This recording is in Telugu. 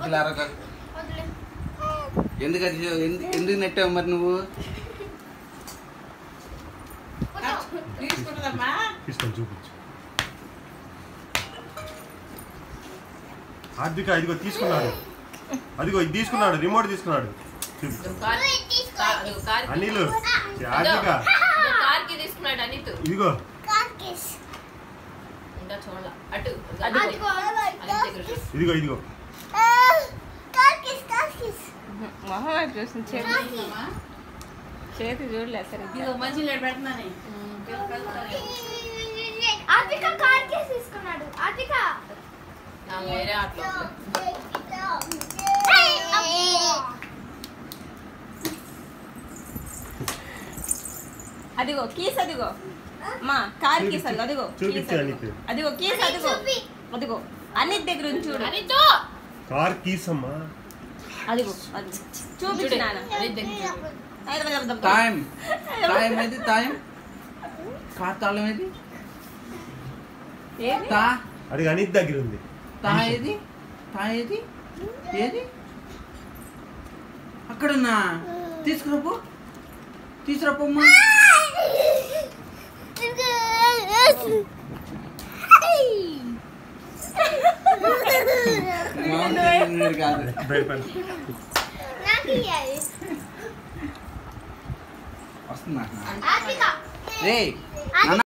వద్దులే అరక ఎందుకు అది చే- ఎందు- ఎందుకు నెట్టావు మరి నువ్వు తీసుకుంటుందమ్మా తీసుకొని చూపించు హార్దిక ఇదిగో తీసుకున్నాడు అదిగో ఇది తీసుకున్నాడు రిమోట్ తీసుకున్నాడు చూపించు కార్ కార్ అదిగో కార్ అనిల్ హార్దిక కార్ కి తీసుకున్నాడు అనిత్ ఇదిగో ఇంకా చూడాల అటు అదిగో. అదిగో అనిత్ దగ్గర చూడు. ఇదిగో ఇదిగో మొహం వైపు చూస్తుంది చేతి తీసుకుందమ్మా. చేతి చూడలేదు సరిగ్గా ఇదిగో మంచి నీళ్ళు పెడుతున్నాను ఆర్టిక కార్ కేసు తీసుకున్నాడు ఆర్టిక నా వేరే ఆటలో అదిగో కీస్ అదిగో మా కార్ కీస్ అదిగో అదిగో చూపించు కీస్ అదిగో. అనిత్. అదిగో కీస్ అదిగో అదిగో అన్నిటి దగ్గర ఉంచి చూడు అనితో కార్ కీస్ అమ్మా అదిగో అది చూపించు నాన్న అనిత్ దగ్గర చూడు. ఐదు వందల డెబ్బై. టైం టైం ఏది టైం పాతాళం ఏది ఏది తా అది అనిత్ దగ్గర ఉంది తా ఏది తా ఏది ఏది అక్కడున్నా తీసుకురాపో తీసుకురాపమ్మా మామూలు కాదు భయపడి నాకు ఇయ్యాలి వస్తుందా ఆర్టిక రే నాన్న